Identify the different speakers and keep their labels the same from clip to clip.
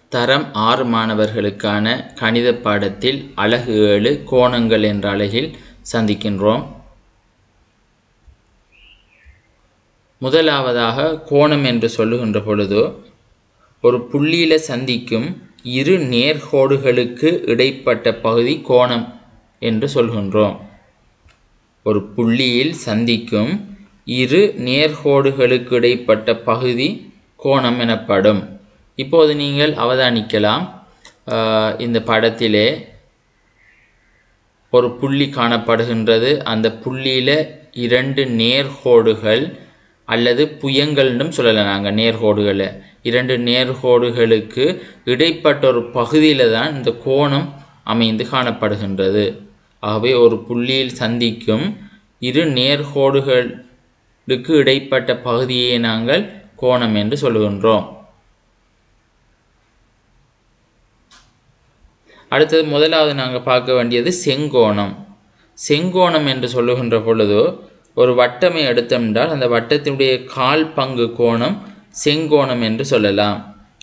Speaker 1: தரம் ஆறு மாணவர்களுக்கான கணித பாடத்தில் அலகு ஏழு கோணங்கள் என்ற அலகில் சந்திக்கின்றோம் முதலாவதாக கோணம் என்று சொல்லுகின்ற பொழுது ஒரு புள்ளியில சந்திக்கும் இரு நேர்கோடுகளுக்கு இடைப்பட்ட பகுதி கோணம் என்று சொல்கின்றோம் ஒரு புள்ளியில் சந்திக்கும் இரு நேர்கோடுகளுக்கு இடைப்பட்ட பகுதி கோணம் எனப்படும் இப்போது நீங்கள் அவதானிக்கலாம் ஆஹ் இந்த படத்திலே ஒரு புள்ளி காணப்படுகின்றது அந்த புள்ளியில் இரண்டு நேர்கோடுகள் அல்லது புயங்கள்னும் சொல்லலாம் நாங்கள் நேர்கோடுகளை இரண்டு நேர்கோடுகளுக்கு இடைப்பட்ட ஒரு பகுதியில் தான் இந்த கோணம் அமைந்து காணப்படுகின்றது ஆகவே ஒரு புள்ளியில் சந்திக்கும் இரு நேர்கோடுகளுக்கு இடைப்பட்ட பகுதியை நாங்கள் கோணம் என்று சொல்லுகின்றோம் அடுத்தது முதலாவது நாங்கள் பார்க்க வேண்டியது செங்கோணம் செங்கோணம் என்று சொல்லுகின்ற பொழுது ஒரு வட்டமை எடுத்தோம்னால் அந்த வட்டத்தினுடைய கால் பங்கு கோணம் செங்கோணம் என்று சொல்லலாம்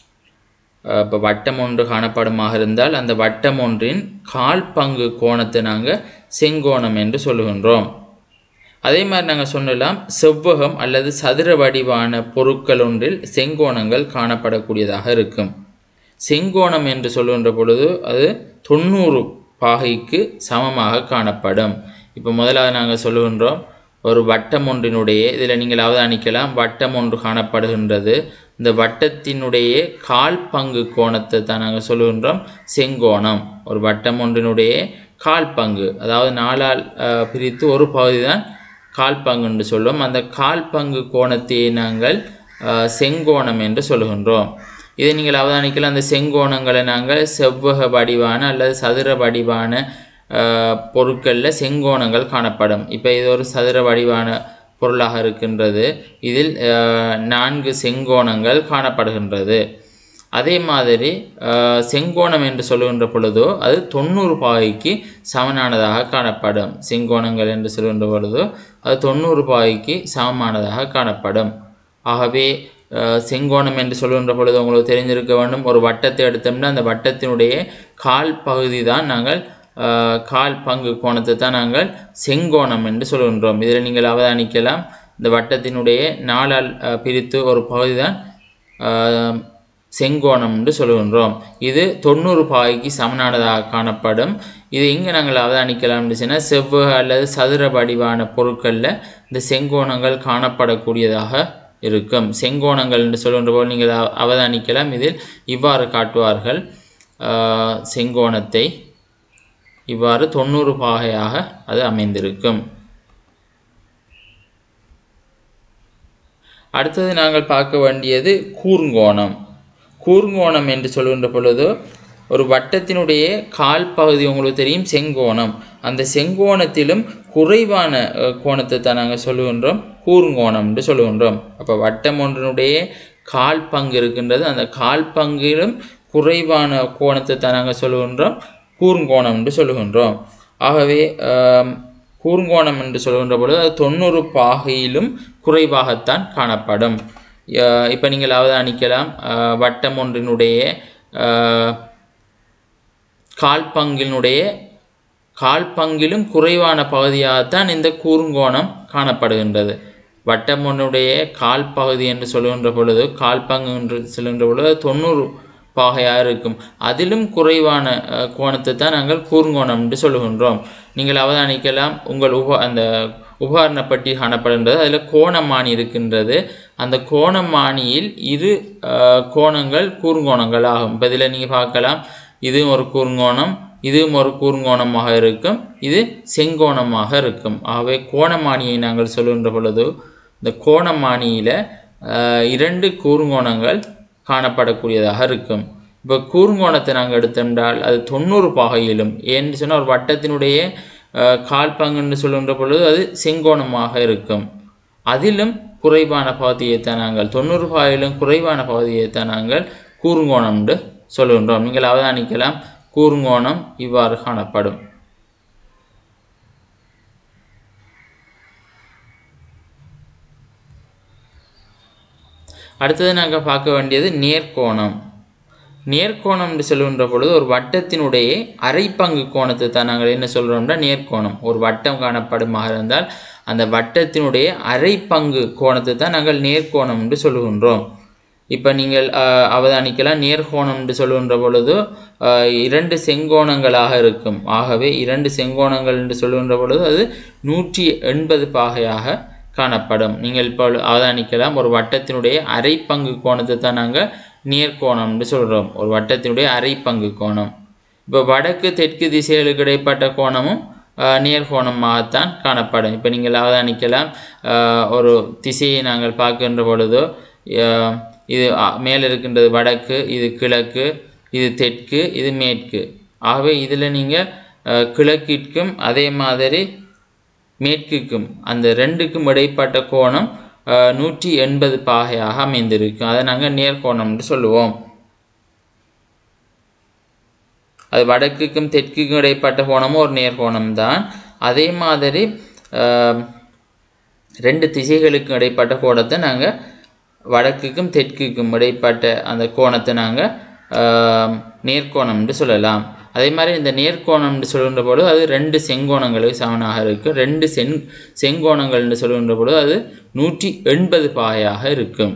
Speaker 1: இப்போ வட்டம் ஒன்று காணப்படுமாக இருந்தால் அந்த வட்டம் ஒன்றின் கால் பங்கு கோணத்தை நாங்கள் செங்கோணம் என்று சொல்லுகின்றோம் அதே மாதிரி நாங்கள் சொல்லலாம் செவ்வகம் அல்லது சதுர வடிவான பொருட்கள் ஒன்றில் செங்கோணங்கள் காணப்படக்கூடியதாக இருக்கும் செங்கோணம் என்று சொல்லுகின்ற பொழுது அது தொண்ணூறு பாகைக்கு சமமாக காணப்படும் இப்போ முதலாவது நாங்கள் சொல்லுகின்றோம் ஒரு வட்டம் ஒன்றினுடைய இதில் நீங்கள் அவதானிக்கலாம் வட்டம் ஒன்று காணப்படுகின்றது இந்த வட்டத்தினுடைய கால் பங்கு கோணத்தை தான் நாங்கள் சொல்லுகின்றோம் செங்கோணம் ஒரு வட்டம் ஒன்றினுடைய கால் பங்கு அதாவது நாலால் அஹ், பிரித்து ஒரு பகுதி தான் கால் பங்கு என்று சொல்லுவோம் அந்த கால் பங்கு கோணத்தை நாங்கள் அஹ், செங்கோணம் என்று சொல்லுகின்றோம் இதை நீங்கள் அவதானிக்கலாம் அந்த செங்கோணங்களை நாங்கள் செவ்வக வடிவான அல்லது சதுர வடிவான பொருட்களில் செங்கோணங்கள் காணப்படும் இப்போ இது ஒரு சதுர வடிவான பொருளாக இருக்கின்றது இதில் அஹ், நான்கு செங்கோணங்கள் காணப்படுகின்றது அதே மாதிரி அஹ், செங்கோணம் என்று சொல்லுகின்ற பொழுதோ அது தொண்ணூறு பாகைக்கு சமனானதாக காணப்படும் செங்கோணங்கள் என்று சொல்லுகின்ற பொழுதோ அது தொண்ணூறு பாகைக்கு சமமானதாக காணப்படும் ஆகவே அஹ், செங்கோணம் என்று சொல்லுகின்ற பொழுது உங்களுக்கு தெரிஞ்சிருக்க வேண்டும் ஒரு வட்டத்தை எடுத்தோம்னா அந்த வட்டத்தினுடைய கால் பகுதி தான் நாங்கள் அஹ், கால் பங்கு கோணத்தை தான் நாங்கள் செங்கோணம் என்று சொல்கின்றோம் இதில் நீங்கள் அவதானிக்கலாம் இந்த வட்டத்தினுடைய நாலால் அஹ், பிரித்து ஒரு பகுதி தான் அஹ், செங்கோணம் என்று சொல்கின்றோம் இது தொண்ணூறு பாகைக்கு சமனானதாக காணப்படும் இது எங்கே நாங்கள் அவதானிக்கலாம் சொன்னால் செவ்வக அல்லது சதுர வடிவான பொருட்களில் இந்த செங்கோணங்கள் காணப்படக்கூடியதாக இருக்கும் செங்கோணங்கள் என்று சொல்கின்ற போது நீங்கள் அவ- அவதானிக்கலாம் இதில் இவ்வாறு காட்டுவார்கள் ஆஹ், செங்கோணத்தை இவ்வாறு தொண்ணூறு பாகையாக அது அமைந்திருக்கும் அடுத்தது நாங்கள் பார்க்க வேண்டியது கூர்ங்கோணம் கூர்ங்கோணம் என்று சொல்கின்ற பொழுது ஒரு வட்டத்தினுடைய கால் பகுதி உங்களுக்கு தெரியும் செங்கோணம் அந்த செங்கோணத்திலும் குறைவான அஹ், கோணத்தை தான் நாங்கள் சொல்லுகின்றோம் கூர்ங்கோணம் என்று சொல்லுகின்றோம் அப்போ வட்டம் ஒன்றினுடைய கால் பங்கு இருக்கின்றது அந்த கால் பங்கிலும் குறைவான கோணத்தை தான் நாங்கள் சொல்லுகின்றோம் கூர்ங்கோணம் என்று சொல்லுகின்றோம் ஆகவே ஆம், கூர்ங்கோணம் என்று சொல்கின்ற பொழுது அது தொண்ணூறு பாகையிலும் குறைவாகத்தான் காணப்படும் இப்போ நீங்கள் அவதானிக்கலாம் அஹ், வட்டம் ஒன்றினுடைய அஹ், கால் பங்கினுடைய கால் பங்கிலும் குறைவான பகுதியாகத்தான் இந்த கூர்ங்கோணம் காணப்படுகின்றது வட்டம் ஒன்றுடைய கால் பகுதி என்று சொல்லுகின்ற பொழுது கால் பங்கு என்று சொல்கின்ற பொழுது அது தொண்ணூறு பாகையாக இருக்கும் அதிலும் குறைவான அஹ், கோணத்தை தான் நாங்கள் கூர்ங்கோணம் என்று சொல்லுகின்றோம் நீங்கள் அவதானிக்கலாம் உங்கள் உப அந்த உபகரணப்பட்டி காணப்படுகின்றது அதில் கோணமானி இருக்கின்றது அந்த கோணமானியில் இரு அஹ், கோணங்கள் கூர்ங்கோணங்கள் ஆகும் இப்போ இதில் நீங்கள் பார்க்கலாம் இதுவும் ஒரு கூர்ங்கோணம் இதுவும் ஒரு கூர்ங்கோணமாக இருக்கும் இது செங்கோணமாக இருக்கும் ஆகவே கோணமானியை நாங்கள் சொல்லுகின்ற பொழுது இந்த கோணமானியில் இரண்டு கூர்ங்கோணங்கள் காணப்படக்கூடியதாக இருக்கும் இப்போ கூர்ங்கோணத்தை நாங்கள் எடுத்தென்றால் அது தொண்ணூறு பாகையிலும் ஏன்னு சொன்னால் ஒரு வட்டத்தினுடைய அஹ், கால் பங்குன்னு சொல்லுகின்ற பொழுது அது செங்கோணமாக இருக்கும் அதிலும் குறைவான பகுதியைத்தான் நாங்கள் தொண்ணூறு பாகையிலும் குறைவான பகுதியைத்தான் நாங்கள் கூர்ங்கோணம் என்று சொல்லுகின்றோம் நீங்கள் அவதானிக்கலாம் கூர்ங்கோணம் இவ்வாறு காணப்படும் அடுத்தது நாங்கள் பார்க்க வேண்டியது நேர்கோணம் நேர்கோணம் என்று சொல்லுகின்ற பொழுது ஒரு வட்டத்தினுடைய அரைப்பங்கு கோணத்தை தான் நாங்கள் என்ன சொல்கிறோம்னா நேர்கோணம் ஒரு வட்டம் காணப்படுமாக இருந்தால் அந்த வட்டத்தினுடைய அரைப்பங்கு கோணத்தை தான் நாங்கள் நேர்கோணம் என்று சொல்லுகின்றோம் இப்போ நீங்கள் அஹ், அவதானிக்கலாம் நேர்கோணம் என்று சொல்லுகின்ற பொழுது அஹ், இரண்டு செங்கோணங்களாக இருக்கும் ஆகவே இரண்டு செங்கோணங்கள் என்று சொல்லுகின்ற பொழுது அது நூற்றி எண்பது பாகையாக காணப்படும் நீங்கள் இப்போ அவதானிக்கலாம் ஒரு வட்டத்தினுடைய அரைப்பங்கு கோணத்தை தான் நாங்கள் நேர்கோணம் என்று சொல்கிறோம் ஒரு வட்டத்தினுடைய அரைப்பங்கு கோணம் இப்போ வடக்கு தெற்கு திசைகளுக்கு இடைப்பட்ட கோணமும் ஆஹ், நேர்கோணமாகத்தான் காணப்படும் இப்போ நீங்கள் அவதானிக்கலாம் ஆஹ், ஒரு திசையை நாங்கள் பார்க்கின்ற பொழுதோ ஆஹ், இது அ- மேலே இருக்கின்றது வடக்கு இது கிழக்கு இது தெற்கு இது மேற்கு ஆகவே இதில் நீங்கள் கிழக்கிற்கும் அதே மாதிரி மேற்குக்கும் அந்த ரெண்டுக்கும் இடைப்பட்ட கோணம் ஆஹ், நூற்றி எண்பது பாகையாக அமைந்திருக்கும் அதை நாங்கள் நேர்கோணம் என்று சொல்லுவோம் அது வடக்குக்கும் தெற்குக்கும் இடைப்பட்ட கோணமும் ஒரு நேர்கோணம் தான் அதே மாதிரி ஆஹ், ரெண்டு திசைகளுக்கும் இடைப்பட்ட கோணத்தை நாங்கள் வடக்குக்கும் தெற்குக்கும் இடைப்பட்ட அந்த கோணத்தை நாங்கள் நேர்கோணம் என்று சொல்லலாம் அதே மாதிரி இந்த நேர்கோணம் என்று சொல்கின்ற பொழுது அது ரெண்டு செங்கோணங்களுக்கு சமனாக இருக்கும் ரெண்டு செங் செங்கோணங்கள் என்று சொல்கின்ற பொழுது அது நூற்றி எண்பது பாகையாக இருக்கும்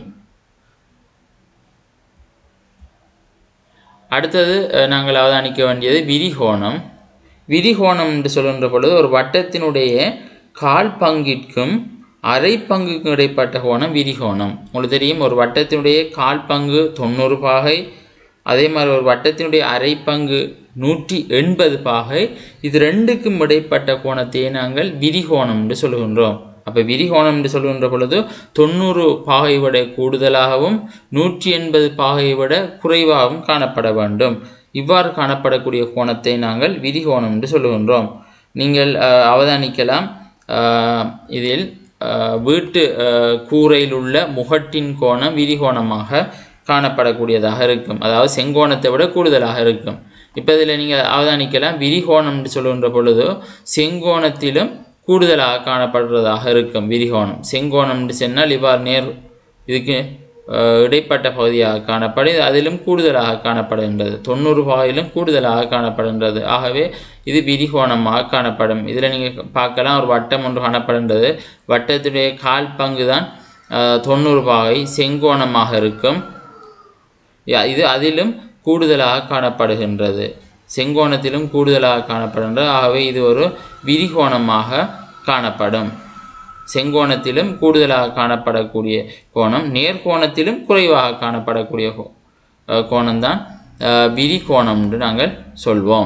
Speaker 1: அடுத்தது அஹ், நாங்கள் அவதானிக்க வேண்டியது விரிகோணம் விரிகோணம் என்று சொல்கின்ற பொழுது ஒரு வட்டத்தினுடைய கால் பங்கிற்கும் அரை பங்குக்கும் இடைப்பட்ட கோணம் விரிகோணம் உங்களுக்கு தெரியும் ஒரு வட்டத்தினுடைய கால் பங்கு தொண்ணூறு பாகை அதே மாதிரி ஒரு வட்டத்தினுடைய அரை பங்கு நூற்றி எண்பது பாகை இது ரெண்டுக்கும் இடைப்பட்ட கோணத்தையே நாங்கள் விரிகோணம் என்று சொல்லுகின்றோம் அப்போ விரிகோணம் என்று சொல்லுகின்ற பொழுது தொண்ணூறு பாகை விட கூடுதலாகவும் நூற்றி எண்பது பாகை விட குறைவாகவும் காணப்பட வேண்டும் இவ்வாறு காணப்படக்கூடிய கோணத்தை நாங்கள் விரிகோணம் என்று சொல்லுகின்றோம் நீங்கள் அஹ், அவதானிக்கலாம் அஹ், இதில் அஹ், வீட்டு அஹ், கூரையில் உள்ள முகட்டின் கோணம் விரிகோணமாக காணப்படக்கூடியதாக இருக்கும் அதாவது செங்கோணத்தை விட கூடுதலாக இருக்கும் இப்போ இதில் நீங்கள் அவதானிக்கலாம் விரிகோணம் என்று சொல்லுகின்ற பொழுது செங்கோணத்திலும் கூடுதலாக காணப்படுறதாக இருக்கும் விரிகோணம் செங்கோணம் என்று சொன்னால் இவ்வாறு நேர் இதுக்கு அஹ், இடைப்பட்ட பகுதியாக காணப்படும் இது அதிலும் கூடுதலாக காணப்படுகின்றது தொண்ணூறு பாகையிலும் கூடுதலாக காணப்படுகின்றது ஆகவே இது விரிகோணமாக காணப்படும் இதில் நீங்கள் பார்க்கலாம் ஒரு வட்டம் ஒன்று காணப்படுகின்றது வட்டத்துடைய கால் பங்கு தான் அஹ், தொண்ணூறு பாகை செங்கோணமாக இருக்கும் யா- இது அதிலும் கூடுதலாக காணப்படுகின்றது செங்கோணத்திலும் கூடுதலாக காணப்படுகின்றது ஆகவே இது ஒரு விரிகோணமாக காணப்படும் செங்கோணத்திலும் கூடுதலாக காணப்படக்கூடிய கோணம் நேர்கோணத்திலும் குறைவாக காணப்படக்கூடிய கோ- அஹ் கோணம்தான் அஹ், விரிகோணம் என்று நாங்கள் சொல்வோம்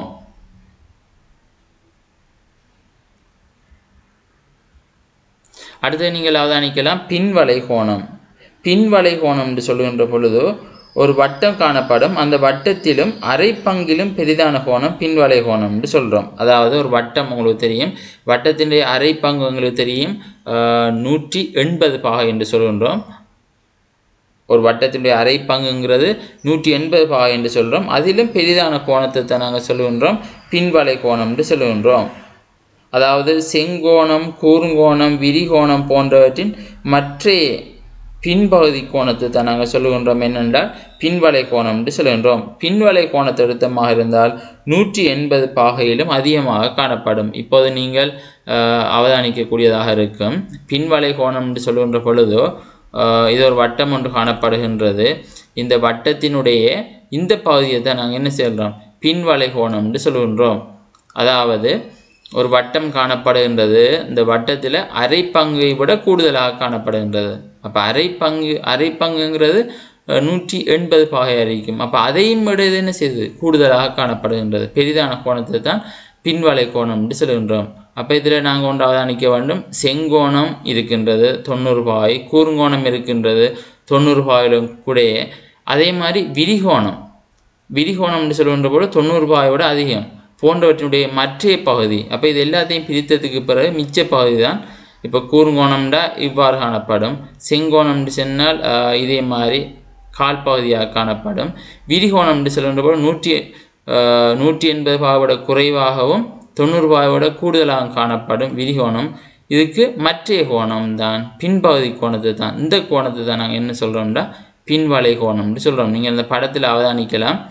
Speaker 1: அடுத்து நீங்கள் அவதானிக்கலாம் பின்வளை கோணம் பின்வளை கோணம் என்று சொல்லுகின்ற பொழுது ஒரு வட்டம் காணப்படும் அந்த வட்டத்திலும் அரை பங்கிலும் பெரிதான கோணம் பின்வளை கோணம் என்று சொல்கிறோம் அதாவது ஒரு வட்டம் உங்களுக்கு தெரியும் வட்டத்தினுடைய அரை பங்கு உங்களுக்கு தெரியும் ஆஹ், நூற்றி எண்பது பாகை என்று சொல்கின்றோம் ஒரு வட்டத்தினுடைய அரை பங்குங்கிறது நூற்றி எண்பது பாகை என்று சொல்கிறோம் அதிலும் பெரிதான கோணத்தை தான் நாங்கள் சொல்லுகின்றோம் பின்வளை கோணம் என்று சொல்லுகின்றோம் அதாவது செங்கோணம் கூர்ங்கோணம் விரிகோணம் போன்றவற்றின் மற்ற பின்பகுதி கோணத்தை தான் நாங்கள் சொல்லுகின்றோம் என்னென்றால் பின்வளை கோணம் என்று சொல்லுகின்றோம் பின்வளை கோணத்தை எடுத்தமாக இருந்தால் நூற்றி எண்பது பாகையிலும் அதிகமாக காணப்படும் இப்போது நீங்கள் ஆஹ், அவதானிக்கக்கூடியதாக இருக்கும் பின்வளை கோணம் என்று சொல்லுகின்ற பொழுதோ ஆஹ், இது ஒரு வட்டம் ஒன்று காணப்படுகின்றது இந்த வட்டத்தினுடைய இந்த பகுதியை தான் நாங்கள் என்ன சொல்கிறோம் பின்வளை கோணம் என்று சொல்லுகின்றோம் அதாவது ஒரு வட்டம் காணப்படுகின்றது இந்த வட்டத்தில் அரை பங்கை விட கூடுதலாக காணப்படுகின்றது அப்போ அரை பங்கு அரை பங்குங்கிறது அஹ், நூற்றி எண்பது பாகை அறிக்கும் அப்போ அதையும் விட இது என்ன செய்யுது கூடுதலாக காணப்படுகின்றது பெரிதான கோணத்தை தான் பின்வளை கோணம் என்று சொல்கின்றோம் அப்போ இதில் நாங்கள் ஒன்று அவதானிக்க வேண்டும் செங்கோணம் இருக்கின்றது தொண்ணூறு பாகை கூர்ங்கோணம் இருக்கின்றது தொண்ணூறு பாகையிலும் கூட அதே மாதிரி விரிகோணம் விரிகோணம் என்று சொல்கின்ற போது தொண்ணூறு பாகை விட அதிகம் போன்றவற்றினுடைய மற்ற பகுதி அப்போ இது எல்லாத்தையும் பிரித்ததுக்கு பிறகு மிச்ச பகுதி தான் இப்போ கூர்ங்கோணம்டா இவ்வாறு காணப்படும் செங்கோணம் என்று சொன்னால் ஆஹ், இதே மாதிரி கால் பகுதியாக காணப்படும் விரிகோணம் என்று சொல்கின்ற போது நூற்றி ஆஹ், நூற்றி எண்பது பாகை விட குறைவாகவும் தொண்ணூறு பாகை விட கூடுதலாக காணப்படும் விரிகோணம் இதுக்கு மற்ற கோணம் தான் பின்பகுதி கோணத்தை தான் இந்த கோணத்தை தான் நாங்கள் என்ன சொல்கிறோம்னா பின்வளை கோணம்னு சொல்கிறோம் நீங்கள் இந்த படத்தில் அவதானிக்கலாம்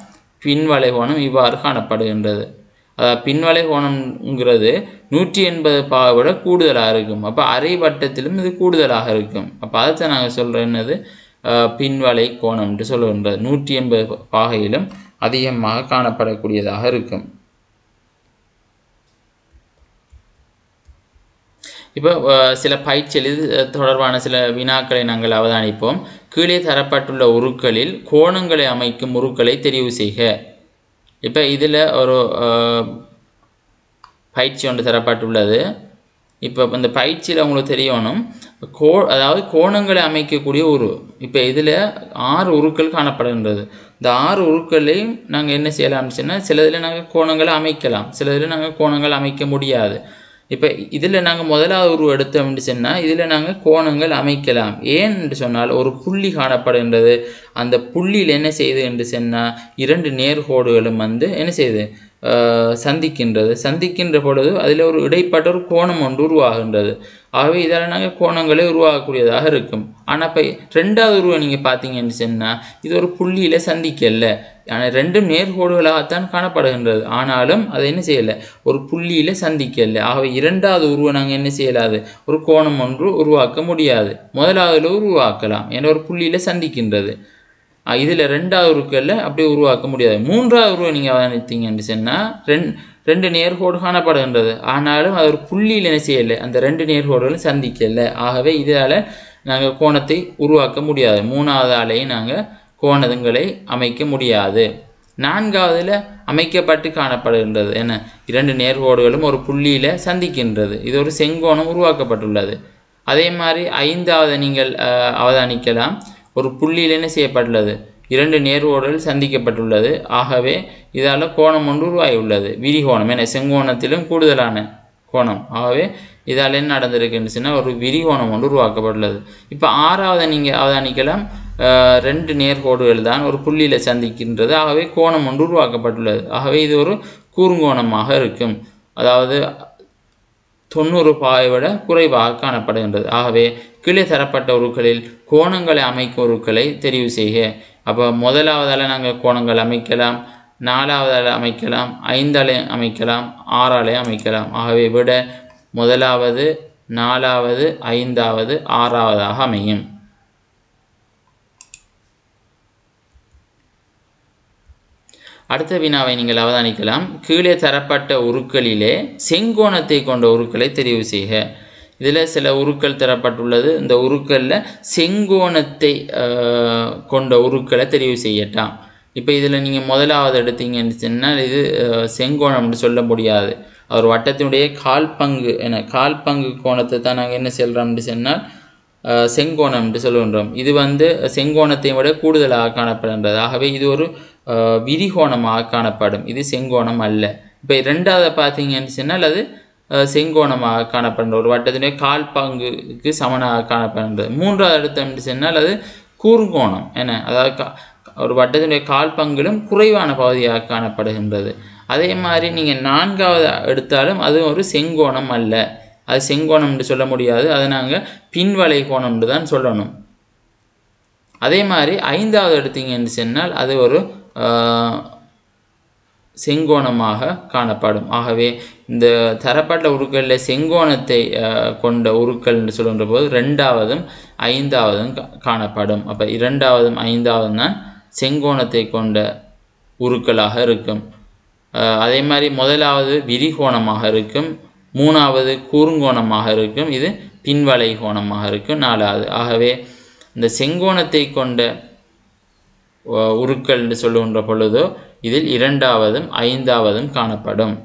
Speaker 1: பின்வளை கோணம் இவ்வாறு காணப்படுகின்றது அதாவது பின்வளை கோணம்ங்கிறது நூற்றி எண்பது பாகை விட கூடுதலாக இருக்கும் அப்போ அரை வட்டத்திலும் இது கூடுதலாக இருக்கும் அப்போ அதை நாங்கள் சொல்கிறோம் என்னது அஹ், பின்வளை கோணம் என்று சொல்லுகின்றது நூற்றி எண்பது பாகையிலும் அதிகமாக காணப்படக்கூடியதாக இருக்கும் இப்போ அஹ், சில பயிற்சியில் இது தொடர்பான சில வினாக்களை நாங்கள் அவதானிப்போம் கீழே தரப்பட்டுள்ள உருக்களில் கோணங்களை அமைக்கும் உருக்களை தெரிவு செய்க இப்போ இதில் ஒரு அஹ், பயிற்சி ஒன்று தரப்பட்டுள்ளது இப்போ இந்த பயிற்சியில் உங்களுக்கு தெரியணும் கோ அதாவது கோணங்களை அமைக்கக்கூடிய உரு இப்போ இதில் ஆறு உருக்கள் காணப்படுகின்றது இந்த ஆறு உருக்களையும் நாங்கள் என்ன செய்யலாம்னு சொன்னால் சிலதில் நாங்கள் கோணங்களை அமைக்கலாம் சிலதில் நாங்கள் கோணங்கள் அமைக்க முடியாது இப்போ இதில் நாங்கள் முதலாவது உருவம் எடுத்தோம்னு சொன்னால் இதில் நாங்கள் கோணங்கள் அமைக்கலாம் ஏன் என்று சொன்னால் ஒரு புள்ளி காணப்படுகின்றது அந்த புள்ளியில் என்ன செய்யுது என்று சொன்னால் இரண்டு நேர்கோடுகளும் வந்து என்ன செய்யுது ஆஹ் சந்திக்கின்றது சந்திக்கின்ற பொழுது அதில் ஒரு இடைப்பட்ட ஒரு கோணம் ஒன்று உருவாகின்றது ஆகவே இதால் நாங்கள் கோணங்களை உருவாகக்கூடியதாக இருக்கும் ஆனால் இப்போ ரெண்டாவது உருவம் நீங்கள் பார்த்தீங்கன்னு சொன்னால் இது ஒரு புள்ளியில் சந்திக்கல ஆனால் ரெண்டும் நேர்கோடுகளாகத்தான் காணப்படுகின்றது ஆனாலும் அதை என்ன செய்யலை ஒரு புள்ளியில் சந்திக்கல ஆகவே இரண்டாவது உருவம் நாங்கள் என்ன செய்யலாது ஒரு கோணம் ஒன்று உருவாக்க முடியாது முதலாவதுல உருவாக்கலாம் ஏன்னா ஒரு புள்ளியில் சந்திக்கின்றது இதில் ரெண்டாவது உருக்களில் அப்படியே உருவாக்க முடியாது மூன்றாவது உருவம் நீங்கள் அவதானித்தீங்கன்னு சொன்னால் ரெண் ரெண்டு நேர்கோடு காணப்படுகின்றது ஆனாலும் அது ஒரு புள்ளியில் என்ன செய்யலை அந்த ரெண்டு நேர்கோடுகளும் சந்திக்கலை ஆகவே இதால் நாங்கள் கோணத்தை உருவாக்க முடியாது மூணாவது ஆலையும் நாங்கள் கோணங்களை அமைக்க முடியாது நான்காவதுல அமைக்கப்பட்டு காணப்படுகின்றது என்ன இரண்டு நேர்கோடுகளும் ஒரு புள்ளியில் சந்திக்கின்றது இது ஒரு செங்கோணம் உருவாக்கப்பட்டுள்ளது அதே மாதிரி ஐந்தாவது நீங்கள் அஹ், அவதானிக்கலாம் ஒரு புள்ளியில் என்ன செய்யப்பட்டுள்ளது இரண்டு நேர்கோடுகள் சந்திக்கப்பட்டுள்ளது ஆகவே இதால் கோணம் ஒன்று உருவாகியுள்ளது விரிகோணம் என செங்கோணத்திலும் கூடுதலான கோணம் ஆகவே இதால் என்ன நடந்திருக்குன்னு சொன்னால் ஒரு விரிகோணம் ஒன்று உருவாக்கப்பட்டுள்ளது இப்போ ஆறாவது நீங்கள் அவதானிக்கலாம் அஹ், ரெண்டு நேர்கோடுகள் தான் ஒரு புள்ளியில் சந்திக்கின்றது ஆகவே கோணம் ஒன்று உருவாக்கப்பட்டுள்ளது ஆகவே இது ஒரு கூர்ங்கோணமாக இருக்கும் அதாவது தொண்ணூறு பாயை விட குறைவாக காணப்படுகின்றது ஆகவே கீழே தரப்பட்ட உருக்களில் கோணங்களை அமைக்கும் உருக்களை தெரிவு செய்க அப்போ முதலாவதால் நாங்கள் கோணங்கள் அமைக்கலாம் நாலாவதால் அமைக்கலாம் ஐந்தாலே அமைக்கலாம் ஆறாலே அமைக்கலாம் ஆகவே விட முதலாவது நாலாவது ஐந்தாவது ஆறாவதாக அமையும் அடுத்த வினாவை நீங்கள் அவதானிக்கலாம் கீழே தரப்பட்ட உருக்களிலே செங்கோணத்தை கொண்ட உருக்களை தெரிவு செய்க இதில் சில உருக்கள் தரப்பட்டுள்ளது இந்த உருக்களில் செங்கோணத்தை ஆஹ், கொண்ட உருக்களை தெரிவு செய்யட்டாம் இப்போ இதில் நீங்கள் முதலாவது எடுத்தீங்கன்னு சொன்னால் இது ஆஹ், செங்கோணம்னு சொல்ல முடியாது ஒரு வட்டத்தினுடைய கால் பங்கு என கால் பங்கு கோணத்தை தான் நாங்கள் என்ன சொல்கிறோம்னு சொன்னால் அஹ், செங்கோணம் என்று சொல்லுகின்றோம் இது வந்து செங்கோணத்தை விட கூடுதலாக காணப்படுகின்றது ஆகவே இது ஒரு அஹ், விரிகோணமாக காணப்படும் இது செங்கோணம் அல்ல இப்போ ரெண்டாவது பார்த்தீங்கன்னு சொன்னால் அது அஹ், செங்கோணமாக காணப்படுகின்ற ஒரு வட்டத்தினுடைய கால் பங்குக்கு சமனாக காணப்படுகின்றது மூன்றாவது எடுத்தோம்னு சொன்னால் அது கூர்ங்கோணம் என்ன அதாவது கா- ஒரு வட்டத்தினுடைய கால் பங்கிலும் குறைவான பகுதியாக காணப்படுகின்றது அதே மாதிரி நீங்கள் நான்காவது எடுத்தாலும் அது ஒரு செங்கோணம் அல்ல அது செங்கோணம்னு சொல்ல முடியாது அதை நாங்கள் பின்வளை கோணம்னு தான் சொல்லணும் அதே மாதிரி ஐந்தாவது எடுத்தீங்கன்னு சொன்னால் அது ஒரு ஆஹ், செங்கோணமாக காணப்படும் ஆகவே இந்த தரப்பட்ட உருக்களில் செங்கோணத்தை ஆஹ், கொண்ட உருக்கள் என்று சொல்கின்ற போது ரெண்டாவதும் ஐந்தாவதும் கா- காணப்படும் அப்போ இரண்டாவதும் ஐந்தாவதும் தான் செங்கோணத்தை கொண்ட உருக்களாக இருக்கும் ஆஹ், அதே மாதிரி முதலாவது விரிகோணமாக இருக்கும் மூணாவது கூர்ங்கோணமாக இருக்கும் இது பின்வளை கோணமாக இருக்கும் நாலாவது ஆகவே இந்த செங்கோணத்தை கொண்ட அஹ், உருக்கள் என்று சொல்லுகின்ற பொழுதோ இதில் இரண்டாவதும் ஐந்தாவதும் காணப்படும்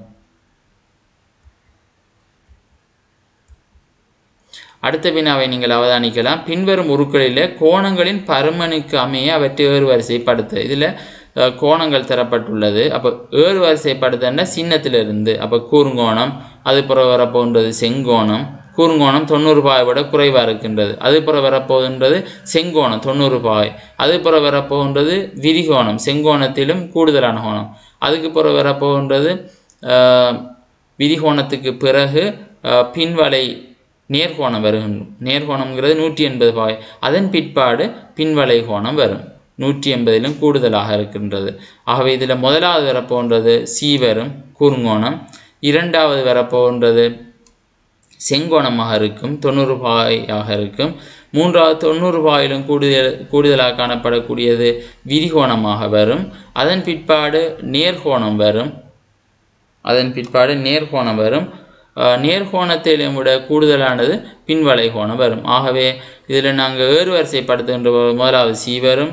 Speaker 1: அடுத்த வினாவை நீங்கள் அவதானிக்கலாம் பின்வரும் உருக்களில் கோணங்களின் பருமனுக்கு அமைய அவற்றை ஏறுவரிசைப்படுத்து இதில் அஹ், கோணங்கள் தரப்பட்டுள்ளது அப்போ ஏறுவரிசைப்படுத்தன்னா சின்னத்திலிருந்து அப்போ கூர்ங்கோணம் அது புற வரப்போன்றது செங்கோணம் கூர்ங்கோணம் தொண்ணூறு பாவை விட குறைவாக இருக்கின்றது அது புற வரப்போகின்றது செங்கோணம் தொண்ணூறு பாவை அது புற வரப்போகின்றது விரிகோணம் செங்கோணத்திலும் கூடுதலான கோணம் அதுக்கு புற வரப்போகின்றது ஆஹ், விரிகோணத்துக்கு பிறகு ஆஹ், பின்வளை நேர்கோணம் வருகின்ற நேர்கோணம்ங்கிறது நூற்றி எண்பது பாவை அதன் பிற்பாடு பின்வளை கோணம் வரும் நூற்றி எண்பதிலும் கூடுதலாக இருக்கின்றது ஆகவே இதில் முதலாவது வரப்போன்றது சி வரும் குறுங்கோணம் இரண்டாவது வரப்போன்றது செங்கோணமாக இருக்கும் தொண்ணூறு பாயாக இருக்கும் மூன்றாவது தொண்ணூறு பாயிலும் கூடுதல் கூடுதலாக காணப்படக்கூடியது விரிகோணமாக வரும் அதன் பிற்பாடு நேர்கோணம் வரும் அதன் பிற்பாடு நேர்கோணம் வரும் அஹ், நேர்கோணத்திலும் விட கூடுதலானது பின்வளை கோணம் வரும் ஆகவே இதில் நாங்கள் ஏறுவரிசைப்படுத்துகின்ற போது முதலாவது சி வரும்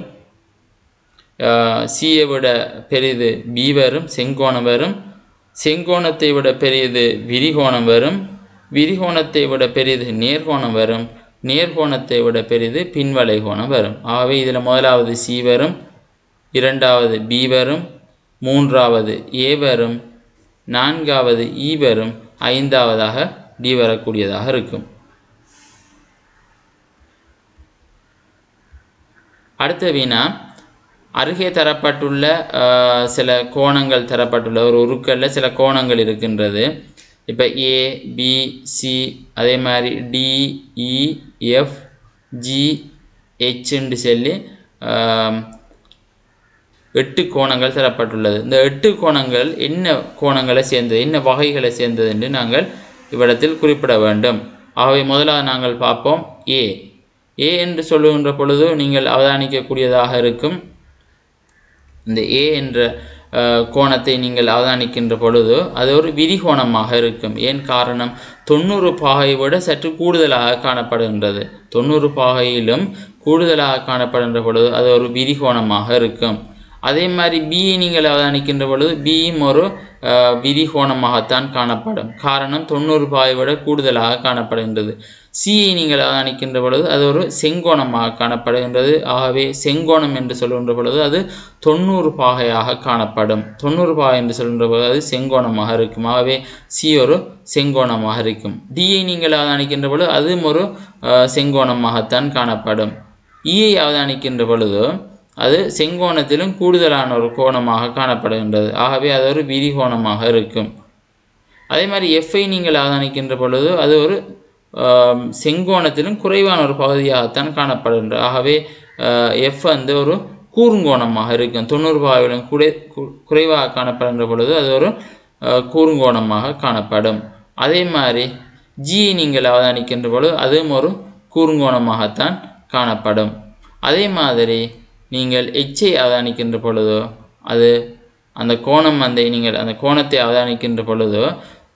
Speaker 1: சியை விட பெரிது பி வரும் செங்கோணம் வரும் செங்கோணத்தை விட பெரியது விரிகோணம் வரும் விரிகோணத்தை விட பெரிது நேர்கோணம் வரும் நேர்கோணத்தை விட பெரிது பின்வளை கோணம் வரும் ஆகவே இதில் முதலாவது சி வரும் இரண்டாவது பி வரும் மூன்றாவது ஏ வரும் நான்காவது இ வரும் ஐந்தாவதாக டி வரக்கூடியதாக இருக்கும் அடுத்த வினா அருகே தரப்பட்டுள்ள அஹ், சில கோணங்கள் தரப்பட்டுள்ள ஒரு உருக்கல்ல சில கோணங்கள் இருக்கின்றது இப்போ ஏ பி சி அதே மாதிரி டி இ எஃப் ஜி ஹெச்ன்னு சொல்லி ஆம், எட்டு கோணங்கள் தரப்பட்டுள்ளது இந்த எட்டு கோணங்கள் என்ன கோணங்களை சேர்ந்தது என்ன வகைகளை சேர்ந்தது என்று நாங்கள் இவ்விடத்தில் குறிப்பிட வேண்டும் ஆகவே முதலாவது நாங்கள் பார்ப்போம் ஏ ஏ என்று சொல்லுகின்ற பொழுது நீங்கள் அவதானிக்கக்கூடியதாக இருக்கும் இந்த ஏ என்ற அஹ், கோணத்தை நீங்கள் அவதானிக்கின்ற பொழுது அது ஒரு விரிகோணமாக இருக்கும் ஏன் காரணம் தொண்ணூறு பாகை விட சற்று கூடுதலாக காணப்படுகின்றது தொண்ணூறு பாகையிலும் கூடுதலாக காணப்படுகின்ற பொழுது அது ஒரு விரிகோணமாக இருக்கும் அதே மாதிரி பியை நீங்கள் அவதானிக்கின்ற பொழுது பியும் ஒரு அஹ், விரிகோணமாகத்தான் காணப்படும் காரணம் தொண்ணூறு பாகை விட கூடுதலாக காணப்படுகின்றது சியை நீங்கள் அவதானிக்கின்ற பொழுது அது ஒரு செங்கோணமாக காணப்படுகின்றது ஆகவே செங்கோணம் என்று சொல்கின்ற பொழுது அது தொண்ணூறு பாகையாக காணப்படும் தொண்ணூறு பாகை என்று சொல்கின்ற பொழுது அது செங்கோணமாக இருக்கும் ஆகவே சி ஒரு செங்கோணமாக இருக்கும் டியை நீங்கள் அவதானிக்கின்ற பொழுது அதுவும் ஒரு அஹ், செங்கோணமாகத்தான் காணப்படும் ஈயை அவதானிக்கின்ற பொழுது அது செங்கோணத்திலும் கூடுதலான ஒரு கோணமாக காணப்படுகின்றது ஆகவே அது ஒரு விரிகோணமாக இருக்கும் அதே மாதிரி எஃப்ஐ நீங்கள் அவதானிக்கின்ற பொழுது அது ஒரு ஆம், செங்கோணத்திலும் குறைவான ஒரு பகுதியாகத்தான் காணப்படுகின்றது ஆகவே எஃப் வந்து ஒரு கூறுங்கோணமாக இருக்கும் தொண்ணூறு பாவிலும் குறை கு- குறைவாக காணப்படுகின்ற பொழுது அது ஒரு அஹ், கூறுங்கோணமாக காணப்படும் அதே மாதிரி ஜி நீங்கள் அவதானிக்கின்ற பொழுது அதுவும் ஒரு கூறுங்கோணமாகத்தான் காணப்படும் அதே மாதிரி நீங்கள் எச்சை அவதானிக்கின்ற பொழுதோ அது அந்த கோணம் அந்த நீங்கள் அந்த கோணத்தை அவதானிக்கின்ற பொழுதோ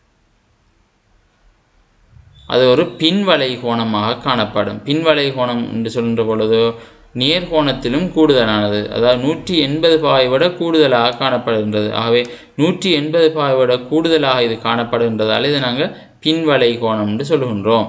Speaker 1: அது ஒரு பின்வளை கோணமாக காணப்படும் பின்வளை கோணம் என்று சொல்கின்ற பொழுது நேர்கோணத்திலும் கூடுதலானது அதாவது நூற்றி எண்பது பாவை விட கூடுதலாக காணப்படுகின்றது ஆகவே நூற்றி எண்பது பாவை விட கூடுதலாக இது காணப்படுகின்றதால் இதை நாங்கள் பின்வளை கோணம் என்று சொல்கின்றோம்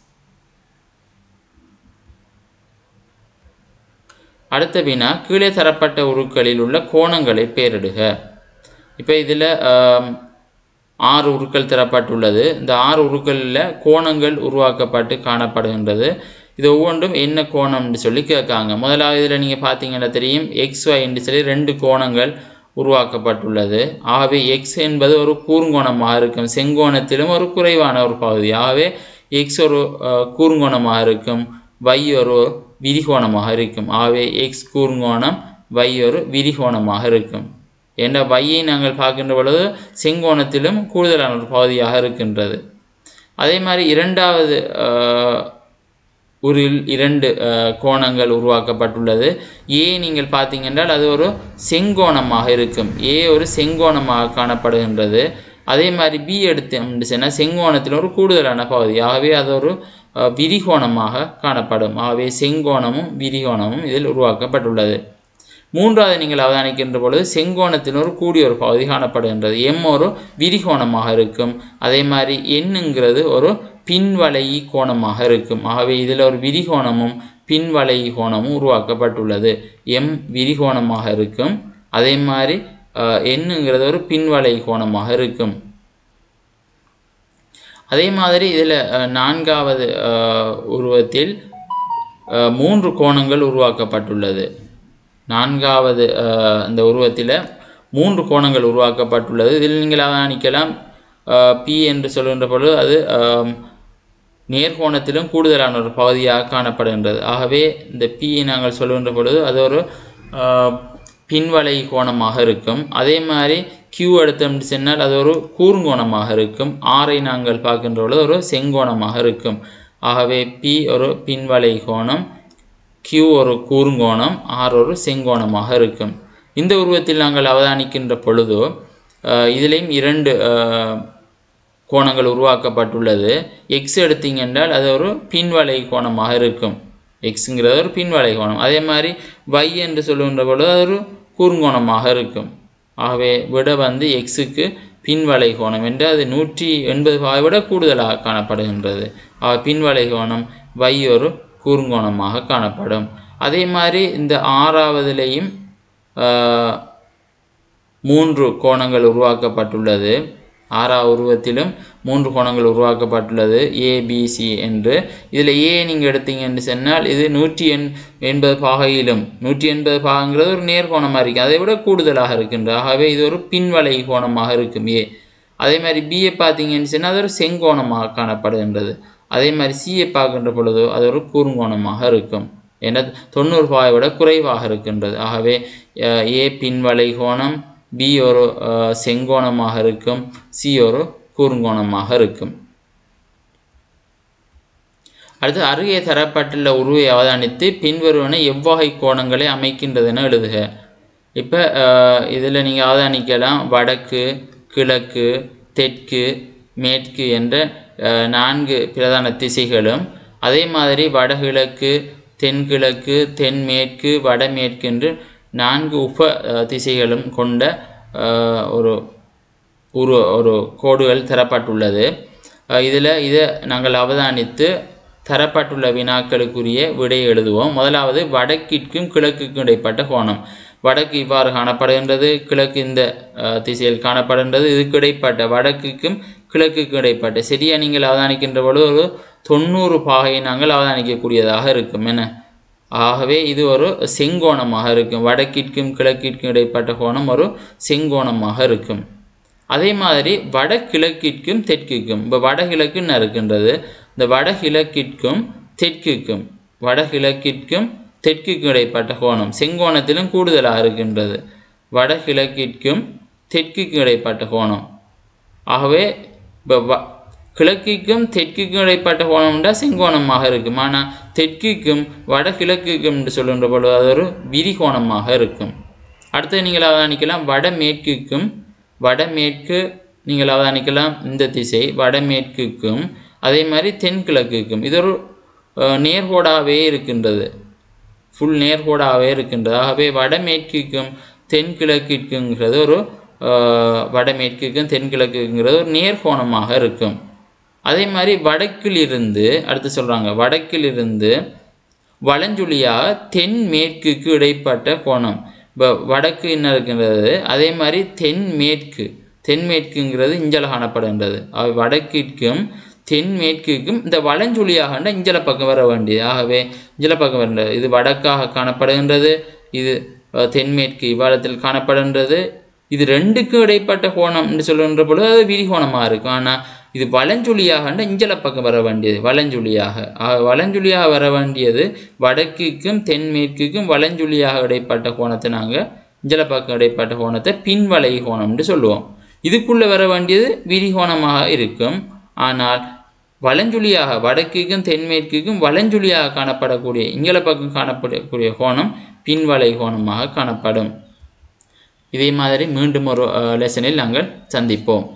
Speaker 1: அடுத்த வினா கீழே தரப்பட்ட உருக்களில் உள்ள கோணங்களை பெயரிடுக இப்போ இதில் ஆறு உருக்கள் தரப்பட்டுள்ளது இந்த ஆறு உருக்களில் கோணங்கள் உருவாக்கப்பட்டு காணப்படுகின்றது இது ஒவ்வொன்றும் என்ன கோணம்னு சொல்லி கேட்காங்க முதலாவது இதில் நீங்கள் பார்த்தீங்கன்னா தெரியும் எக்ஸ் என்று சொல்லி ரெண்டு கோணங்கள் உருவாக்கப்பட்டுள்ளது ஆகவே எக்ஸ் என்பது ஒரு கூர்ங்கோணமாக இருக்கும் செங்கோணத்திலும் ஒரு குறைவான ஒரு பகுதி ஆகவே எக்ஸ் ஒரு அஹ், கூர்ங்கோணமாக இருக்கும் y ஒரு விரிகோணமாக இருக்கும் ஆகவே எக்ஸ் கூர்ங்கோணம் y ஒரு விரிகோணமாக இருக்கும் என்ற வையை நாங்கள் பார்க்கின்ற பொழுது செங்கோணத்திலும் கூடுதலான ஒரு பகுதியாக இருக்கின்றது அதே மாதிரி இரண்டாவது ஆஹ், உரில் இரண்டு ஆஹ், கோணங்கள் உருவாக்கப்பட்டுள்ளது ஏ நீங்கள் பார்த்தீங்கன்றால் அது ஒரு செங்கோணமாக இருக்கும் ஏ ஒரு செங்கோணமாக காணப்படுகின்றது அதே மாதிரி பி எடுத்து சொன்னால் செங்கோணத்தில் ஒரு கூடுதலான பகுதி ஆகவே அது ஒரு ஆஹ், விரிகோணமாக காணப்படும் ஆகவே செங்கோணமும் விரிகோணமும் இதில் உருவாக்கப்பட்டுள்ளது மூன்றாவது நீங்கள் அவதானிக்கின்ற பொழுது செங்கோணத்தில் ஒரு கூடிய ஒரு பகுதி காணப்படுகின்றது எம் ஒரு விரிகோணமாக இருக்கும் அதே மாதிரி எண்ணுங்கிறது ஒரு பின்வளையி கோணமாக இருக்கும் ஆகவே இதில் ஒரு விரிகோணமும் பின்வளையி கோணமும் உருவாக்கப்பட்டுள்ளது எம் விரிகோணமாக இருக்கும் அதே மாதிரி அஹ், எண்ணுங்கிறது ஒரு பின்வளை கோணமாக இருக்கும் அதே மாதிரி இதில் நான்காவது அஹ், உருவத்தில் அஹ், மூன்று கோணங்கள் உருவாக்கப்பட்டுள்ளது நான்காவது அஹ், இந்த உருவத்தில் மூன்று கோணங்கள் உருவாக்கப்பட்டுள்ளது இதில் நீங்கள் அவதானிக்கலாம் பி என்று சொல்கின்ற பொழுது அது அஹ், நேர்கோணத்திலும் கூடுதலான ஒரு பகுதியாக காணப்படுகின்றது ஆகவே இந்த பியை நாங்கள் சொல்கின்ற பொழுது அது ஒரு ஆஹ், பின்வளை கோணமாக இருக்கும் அதே மாதிரி கியூ எடுத்தோம்னு சொன்னால் அது ஒரு கூர்ங்கோணமாக இருக்கும் ஆரை நாங்கள் பார்க்கின்ற பொழுது ஒரு செங்கோணமாக இருக்கும் ஆகவே பி ஒரு பின்வளை கோணம் Q ஒரு கூர்ங்கோணம் R ஒரு செங்கோணமாக இருக்கும் இந்த உருவத்தில் நாங்கள் அவதானிக்கின்ற பொழுது அஹ், இதிலேயும் இரண்டு அஹ், கோணங்கள் உருவாக்கப்பட்டுள்ளது எக்ஸ் எடுத்தீங்க என்றால் அது ஒரு பின்வளை கோணமாக இருக்கும் எக்ஸுங்கிறது ஒரு பின்வளை கோணம் அதே மாதிரி y என்று சொல்லுகின்ற பொழுது அது ஒரு கூர்ங்கோணமாக இருக்கும் ஆகவே விட வந்து எக்ஸுக்கு பின்வளை கோணம் என்று அது நூற்றி எண்பது பாவை விட கூடுதலாக காணப்படுகின்றது ஆக பின்வளை கோணம் y ஒரு கூர்ங்கோணமாக காணப்படும் அதே மாதிரி இந்த ஆறாவதுலேயும் ஆஹ், மூன்று கோணங்கள் உருவாக்கப்பட்டுள்ளது ஆறாவது உருவத்திலும் மூன்று கோணங்கள் உருவாக்கப்பட்டுள்ளது ஏபிசி என்று இதில் ஏ நீங்கள் எடுத்தீங்கன்னு சொன்னால் இது நூற்றி எண் எண்பது பாகையிலும் நூற்றி எண்பது பாகங்கிறது ஒரு நேர்கோணமாக இருக்கும் அதை விட கூடுதலாக இருக்கின்றது ஆகவே இது ஒரு பின்வளை கோணமாக இருக்கும் ஏ அதே மாதிரி பிஏ பார்த்தீங்கன்னு சொன்னால் அது ஒரு செங்கோணமாக காணப்படுகின்றது அதே மாதிரி சிஏ பார்க்கின்ற பொழுது அது ஒரு கூர்ங்கோணமாக இருக்கும் என தொண்ணூறு பாவை விட குறைவாக இருக்கின்றது ஆகவே அஹ், ஏ பின்வளை கோணம் பி ஒரு அஹ், செங்கோணமாக இருக்கும் சி ஒரு கூர்ங்கோணமாக இருக்கும் அடுத்து அருகே தரப்பட்டுள்ள உருவை அவதானித்து பின்வருவன எவ்வகை கோணங்களை அமைக்கின்றதென எழுதுக இப்போ இதில் நீங்கள் அவதானிக்கலாம் வடக்கு கிழக்கு தெற்கு மேற்கு என்ற அஹ், நான்கு பிரதான திசைகளும் அதே மாதிரி வடகிழக்கு தென்கிழக்கு தென்மேற்கு வடமேற்கு என்று நான்கு உப அஹ், திசைகளும் கொண்ட அஹ், ஒரு ஒரு ஒரு கோடுகள் தரப்பட்டுள்ளது இதில் இதை நாங்கள் அவதானித்து தரப்பட்டுள்ள வினாக்களுக்குரிய விடை எழுதுவோம் முதலாவது வடக்கிற்கும் கிழக்குக்கும் இடைப்பட்ட கோணம் வடக்கு இவ்வாறு காணப்படுகின்றது கிழக்கு இந்த அஹ், திசையில் காணப்படுகின்றது இதுக்கு இடைப்பட்ட வடக்குக்கும் கிழக்குக்கும் இடைப்பட்ட சரியா நீங்கள் அவதானிக்கின்ற பொழுது ஒரு தொண்ணூறு பாகையை நாங்கள் அவதானிக்கக்கூடியதாக இருக்கும் என்ன ஆகவே இது ஒரு செங்கோணமாக இருக்கும் வடக்கிற்கும் கிழக்கிற்கும் இடைப்பட்ட கோணம் ஒரு செங்கோணமாக இருக்கும் அதே மாதிரி வடகிழக்கிற்கும் தெற்குக்கும் இப்போ வடகிழக்குன்னு இருக்கின்றது இந்த வடகிழக்கிற்கும் தெற்குக்கும் வடகிழக்கிற்கும் தெற்குக்கும் இடைப்பட்ட கோணம் செங்கோணத்திலும் கூடுதலாக இருக்கின்றது வடகிழக்கிற்கும் தெற்குக்கும் இடைப்பட்ட கோணம் ஆகவே இப்போ வ கிழக்குக்கும் தெற்குக்கும் இடைப்பட்ட கோணம்டா செங்கோணமாக இருக்கும் ஆனால் தெற்குக்கும் வடகிழக்குக்கும் என்று சொல்கின்ற பொழுது அது ஒரு விரிகோணமாக இருக்கும் அடுத்து நீங்கள் அவதானிக்கலாம் வடமேற்குக்கும் வடமேற்கு நீங்கள் அவதானிக்கலாம் இந்த திசை வடமேற்குக்கும் அதே மாதிரி தென்கிழக்குக்கும் இது ஒரு அஹ், நேர்கோடாகவே இருக்கின்றது ஃபுல் நேர்கோடாகவே இருக்கின்றது ஆகவே வடமேற்குக்கும் தென்கிழக்கிற்குங்கிறது ஒரு அஹ், வடமேற்குக்கும் தென்கிழக்குங்கிறது ஒரு நேர்கோணமாக இருக்கும் அதே மாதிரி வடக்கிலிருந்து அடுத்து சொல்கிறாங்க வடக்கிலிருந்து வலஞ்சுழியாக தென்மேற்குக்கு இடைப்பட்ட கோணம் இப்போ வடக்கு என்ன இருக்கின்றது அதே மாதிரி தென்மேற்கு தென்மேற்குங்கிறது இஞ்சல காணப்படுகின்றது ஆகவே வடக்கிற்கும் தென்மேற்குக்கும் இந்த வலஞ்சுழியாக இஞ்சல பக்கம் வர வேண்டியது ஆகவே இஞ்சல பக்கம் வருகின்றது இது வடக்காக காணப்படுகின்றது இது அஹ், தென்மேற்கு இவ்வாரத்தில் காணப்படுகின்றது இது ரெண்டுக்கும் இடைப்பட்ட கோணம் என்று சொல்லுகின்ற பொழுது அது விரிகோணமாக இருக்கும் ஆனால் இது வலஞ்சுழியாக இஞ்சல பக்கம் வர வேண்டியது வலஞ்சுழியாக ஆக வலஞ்சுழியாக வர வேண்டியது வடக்குக்கும் தென்மேற்குக்கும் வலஞ்சுழியாக இடைப்பட்ட கோணத்தை நாங்கள் இஞ்சல பக்கம் இடைப்பட்ட கோணத்தை பின்வளை கோணம்னு சொல்லுவோம் இதுக்குள்ளே வர வேண்டியது விரிகோணமாக இருக்கும் ஆனால் வலஞ்சுழியாக வடக்குக்கும் தென்மேற்குக்கும் வலஞ்சுழியாக காணப்படக்கூடிய இங்கல பக்கம் காணப்படக்கூடிய கோணம் பின்வளை கோணமாக காணப்படும் இதே மாதிரி மீண்டும் ஒரு லெசனில் நாங்கள் சந்திப்போம்